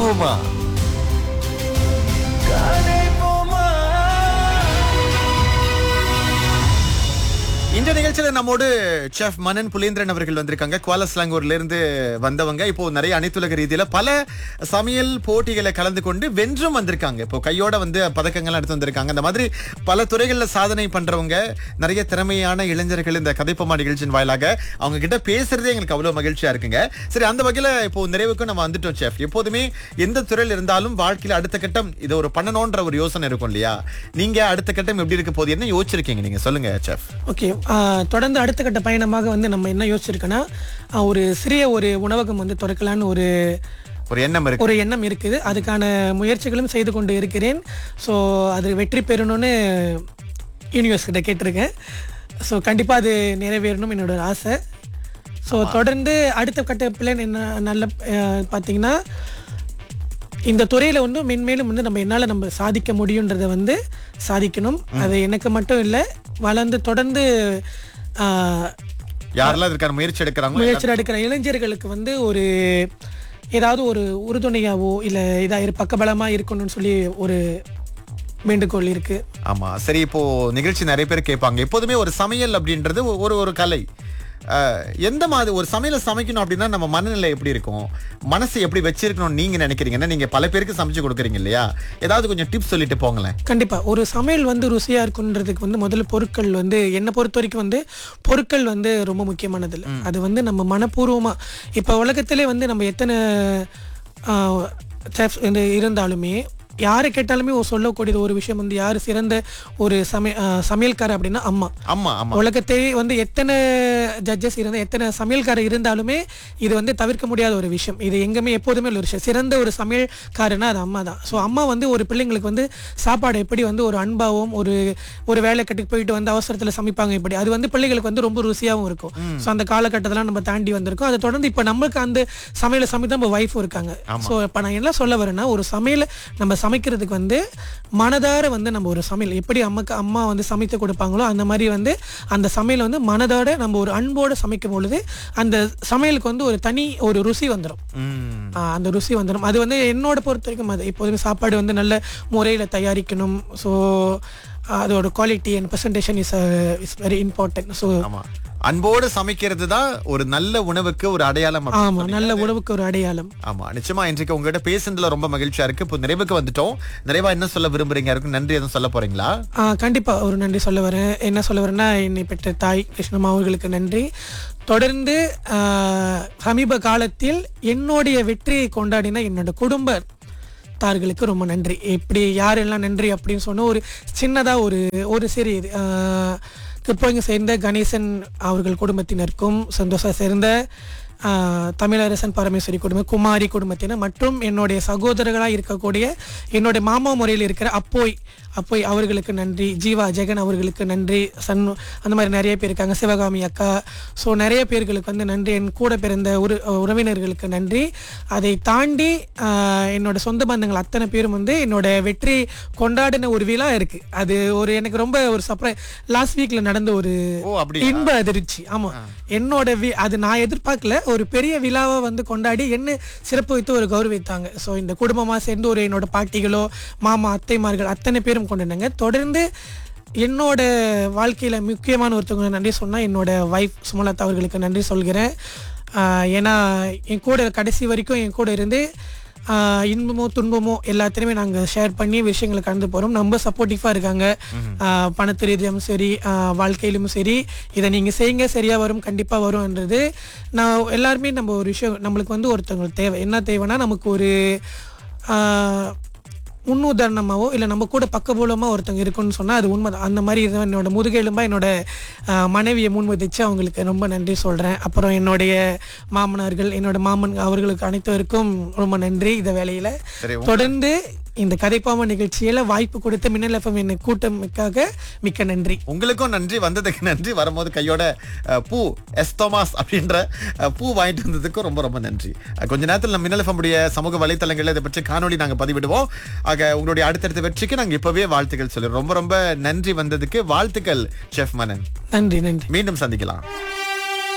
போமா இந்த நிகழ்ச்சியில நம்மோடு செஃப் மனன் புலேந்திரன் அவர்கள் வந்திருக்காங்க குவாலஸ்லாங்கூர்ல இருந்து வந்தவங்க இப்போ நிறைய அனைத்துலக ரீதியில பல சமையல் போட்டிகளை கலந்து கொண்டு வென்றும் வந்திருக்காங்க இப்போ கையோட வந்து பதக்கங்கள் எடுத்து வந்திருக்காங்க அந்த மாதிரி பல துறைகள்ல சாதனை பண்றவங்க நிறைய திறமையான இளைஞர்கள் இந்த கதைப்பமா நிகழ்ச்சியின் வாயிலாக அவங்க கிட்ட பேசுறதே எங்களுக்கு அவ்வளவு மகிழ்ச்சியா இருக்குங்க சரி அந்த வகையில இப்போ நிறைவுக்கும் நம்ம வந்துட்டோம் செஃப் எப்போதுமே எந்த துறையில் இருந்தாலும் வாழ்க்கையில அடுத்த கட்டம் இது ஒரு பண்ணணும்ன்ற ஒரு யோசனை இருக்கும் இல்லையா நீங்க அடுத்த கட்டம் எப்படி இருக்க போகுது என்ன யோசிச்சிருக்கீங்க நீங்க சொல்லுங்க செஃப் ஓகே தொடர்ந்து அடுத்த கட்ட பயணமாக வந்து நம்ம என்ன யோசிச்சிருக்கோன்னா ஆஹ், ஒரு சிறிய ஒரு உணவகம் வந்து திறக்கலான்னு ஒரு ஒரு எண்ணம் இருக்கு ஒரு எண்ணம் இருக்குது அதுக்கான முயற்சிகளும் செய்து கொண்டு இருக்கிறேன் ஸோ அது வெற்றி பெறணும்னு யூனிவர்ஸ் கிட்ட கேட்டிருக்கேன் ஸோ கண்டிப்பாக அது நிறைவேறணும் என்னோட ஆசை ஸோ தொடர்ந்து அடுத்த கட்ட பிளான் என்ன நல்ல அஹ், பார்த்தீங்கன்னா இந்த துறையில வந்து மென்மேலும் வந்து நம்ம என்னால நம்ம சாதிக்க முடியுன்றதை வந்து சாதிக்கணும் அது எனக்கு மட்டும் இல்லை வளர்ந்து தொடர்ந்து ஆஹ், யாரெல்லாம் இதுக்கான முயற்சி எடுக்கிறாங்களோ முயற்சி எடுக்கிற இளைஞர்களுக்கு வந்து ஒரு ஏதாவது ஒரு உறுதுணையாவோ இல்லை இதா இரு பக்கபலமா இருக்கணும்னு சொல்லி ஒரு வேண்டுகோள் இருக்கு ஆமா சரி இப்போ நிகழ்ச்சி நிறைய பேர் கேட்பாங்க எப்போதுமே ஒரு சமையல் அப்படின்றது ஒரு ஒரு கலை அஹ், எந்த மாதிரி ஒரு சமையலை சமைக்கணும் அப்படின்னா நம்ம மனநிலை எப்படி இருக்கும் மனசு எப்படி வச்சிருக்கணும்னு நீங்க நினைக்கிறீங்கன்னா நீங்க பல பேருக்கு சமைச்சு கொடுக்குறீங்க இல்லையா ஏதாவது கொஞ்சம் டிப்ஸ் சொல்லிட்டு போங்களேன் கண்டிப்பா ஒரு சமையல் வந்து ருசியா இருக்குன்றதுக்கு வந்து முதல்ல பொருட்கள் வந்து என்னை பொறுத்த வரைக்கும் வந்து பொருட்கள் வந்து ரொம்ப முக்கியமானது இல்லை அது வந்து நம்ம மனப்பூர்வமா இப்ப உலகத்திலே வந்து நம்ம எத்தனை ஆஹ், chefs வந்து இருந்தாலுமே யாரை கேட்டாலுமே ஒரு சொல்லக்கூடியது ஒரு விஷயம் வந்து யார் சிறந்த ஒரு சமை ஆஹ், சமையல்காரர் அப்படின்னா அம்மா ஆமா ஆமா உலகத்தை வந்து எத்தனை ஜட்ஜஸ் இருந்த எத்தனை சமையல்காரர் இருந்தாலுமே இது வந்து தவிர்க்க முடியாத ஒரு விஷயம் இது எங்கேயுமே எப்போதுமே உள்ள ஒரு விஷயம் சிறந்த ஒரு சமையல்காரனா அது அம்மா தான் ஸோ அம்மா வந்து ஒரு பிள்ளைங்களுக்கு வந்து சாப்பாடு எப்படி வந்து ஒரு அன்பாகவும் ஒரு ஒரு வேலை கட்டுக்கு போயிட்டு வந்து அவசரத்தில் சமைப்பாங்க இப்படி அது வந்து பிள்ளைகளுக்கு வந்து ரொம்ப ருசியாகவும் இருக்கும் ஸோ அந்த காலகட்டத்தெல்லாம் நம்ம தாண்டி வந்திருக்கோம் அதை தொடர்ந்து இப்போ நம்மளுக்கு அந்த சமையலை சமைத்து நம்ம ஒய்ஃபும் இருக்காங்க ஸோ இப்போ நான் என்ன சொல்ல வரேன்னா ஒரு சமையலை நம்ம சமைக்கிறதுக்கு வந்து மனதார வந்து நம்ம ஒரு சமையல் எப்படி அம்மாக்கு அம்மா வந்து சமைத்து கொடுப்பாங்களோ அந்த மாதிரி வந்து அந்த சமையல் வந்து மனதோட நம்ம ஒரு அன்போடு சமைக்கும் பொழுது அந்த சமையலுக்கு வந்து ஒரு தனி ஒரு ருசி வந்துடும் ம் அந்த ருசி வந்துடும் அது வந்து என்னோட பொறுத்த வரைக்கும் அது எப்போதுமே சாப்பாடு வந்து நல்ல முறையில் தயாரிக்கணும் ஸோ அதோட quality and presentation is is very important so ஆமா அன்போடு சமைக்கிறது தான் ஒரு நல்ல உணவுக்கு ஒரு அடையாளம் அப்படின்னு ஆமாம் சொன்னீங்க. நல்ல உணவுக்கு ஒரு அடையாளம் ஆமா நிச்சயமா இன்றைக்கு உங்ககிட்ட பேசுனதுல ரொம்ப மகிழ்ச்சியா இருக்கு இப்போ நிறைவுக்கு வந்துட்டோம் நிறைவா என்ன சொல்ல விரும்புறீங்க யாருக்கும் நன்றி எதுவும் சொல்ல போறீங்களா ஆ, கண்டிப்பா ஒரு நன்றி சொல்ல வரேன் என்ன சொல்ல வரேன்னா என்னை பெற்ற தாய் கிருஷ்ணம்மா அவர்களுக்கு நன்றி தொடர்ந்து ஆ, சமீப காலத்தில் என்னுடைய வெற்றியை கொண்டாடின என்னோட குடும்ப தார்களுக்கு ரொம்ப நன்றி எப்படி யாரெல்லாம் நன்றி அப்படின்னு சொன்ன ஒரு சின்னதா ஒரு ஒரு சிறிய இது கிருப்பங்க சேர்ந்த கணேசன் அவர்கள் குடும்பத்தினருக்கும் சந்தோஷா சேர்ந்த ஆஹ், தமிழரசன் பரமேஸ்வரி குடும்பம் குமாரி குடும்பத்தினர் மற்றும் என்னுடைய சகோதரர்களாக இருக்கக்கூடிய என்னுடைய மாமா முறையில் இருக்கிற அப்போய் அப்போய் அவர்களுக்கு நன்றி ஜீவா ஜெகன் அவர்களுக்கு நன்றி சன் அந்த மாதிரி நிறைய பேர் இருக்காங்க சிவகாமி அக்கா ஸோ நிறைய பேர்களுக்கு வந்து நன்றி என் கூட பிறந்த உற உறவினர்களுக்கு நன்றி அதை தாண்டி ஆஹ், என்னோட சொந்த பந்தங்கள் அத்தனை பேரும் வந்து என்னோட வெற்றி கொண்டாடின ஒரு விழா இருக்கு அது ஒரு எனக்கு ரொம்ப ஒரு சர்ப்ரைஸ் லாஸ்ட் வீக்ல நடந்த ஒரு ஓ அப்படியா இன்ப அதிர்ச்சி ஆமா என்னோட வி- அது நான் எதிர்பார்க்கல ஒரு பெரிய விழாவை வந்து கொண்டாடி என்ன சிறப்பு வைத்து ஒரு கௌரவித்தாங்க ஸோ இந்த குடும்பமா சேர்ந்து ஒரு என்னோட பாட்டிகளோ மாமா அத்தைமார்கள் அத்தனை பேரும் கொண்டாடினாங்க தொடர்ந்து என்னோட வாழ்க்கையில முக்கியமான ஒருத்தவங்க நன்றி சொன்னா என்னோட வைஃப் சுமலதா அவர்களுக்கு நன்றி சொல்கிறேன் ஆஹ் ஏன்னா என் கூட கடைசி வரைக்கும் என் கூட இருந்து ஆஹ் இன்பமோ துன்பமோ எல்லாத்தையுமே நாங்கள் ஷேர் பண்ணி விஷயங்களை கடந்து போகிறோம் ரொம்ப சப்போர்ட்டிவாக இருக்காங்க ஆஹ் பணத்து ரீதியாகவும் சரி ஆஹ் வாழ்க்கையிலும் சரி இதை நீங்கள் செய்யுங்க சரியாக வரும் கண்டிப்பாக வரும்ன்றது நான் எல்லாருமே நம்ம ஒரு விஷயம் நம்மளுக்கு வந்து ஒருத்தவங்களுக்கு தேவை என்ன தேவைன்னா நமக்கு ஒரு ஆஹ் முன்னுதாரணமாவோ இல்லை நம்ம கூட பக்கபூலமாக ஒருத்தவங்க இருக்குன்னு சொன்னால் அது உண்மை அந்த மாதிரி இது என்னோட முதுகெலும்பாக என்னோட ஆஹ், மனைவியை முன்வதிச்சு அவங்களுக்கு ரொம்ப நன்றி சொல்கிறேன் அப்புறம் என்னுடைய மாமனார்கள் என்னோட மாமன் அவர்களுக்கு அனைத்தவருக்கும் ரொம்ப நன்றி இந்த வேலையில் சரி தொடர்ந்து இந்த கதைப்பாம நிகழ்ச்சியில வாய்ப்பு கொடுத்த மின்னல் எஃப்எம் என்ன கூட்டமிக்காக மிக்க நன்றி உங்களுக்கும் நன்றி வந்ததுக்கு நன்றி வரும்போது கையோட அஹ், பூ எஸ் தோமாஸ் அப்படின்ற அஹ், பூ வாங்கிட்டு வந்ததுக்கும் ரொம்ப ரொம்ப நன்றி அஹ், கொஞ்ச நேரத்தில் நம்ம மின்னல் நம்முடைய சமூக வலைத்தளங்கள்ல இதை பற்றி காணொளி நாங்க பதிவிடுவோம் ஆக உங்களுடைய அடுத்தடுத்த வெற்றிக்கு நாங்க இப்பவே வாழ்த்துக்கள் சொல்லுறோம் ரொம்ப ரொம்ப நன்றி வந்ததுக்கு வாழ்த்துக்கள் செஃப் மனன் நன்றி நன்றி மீண்டும் சந்திக்கலாம்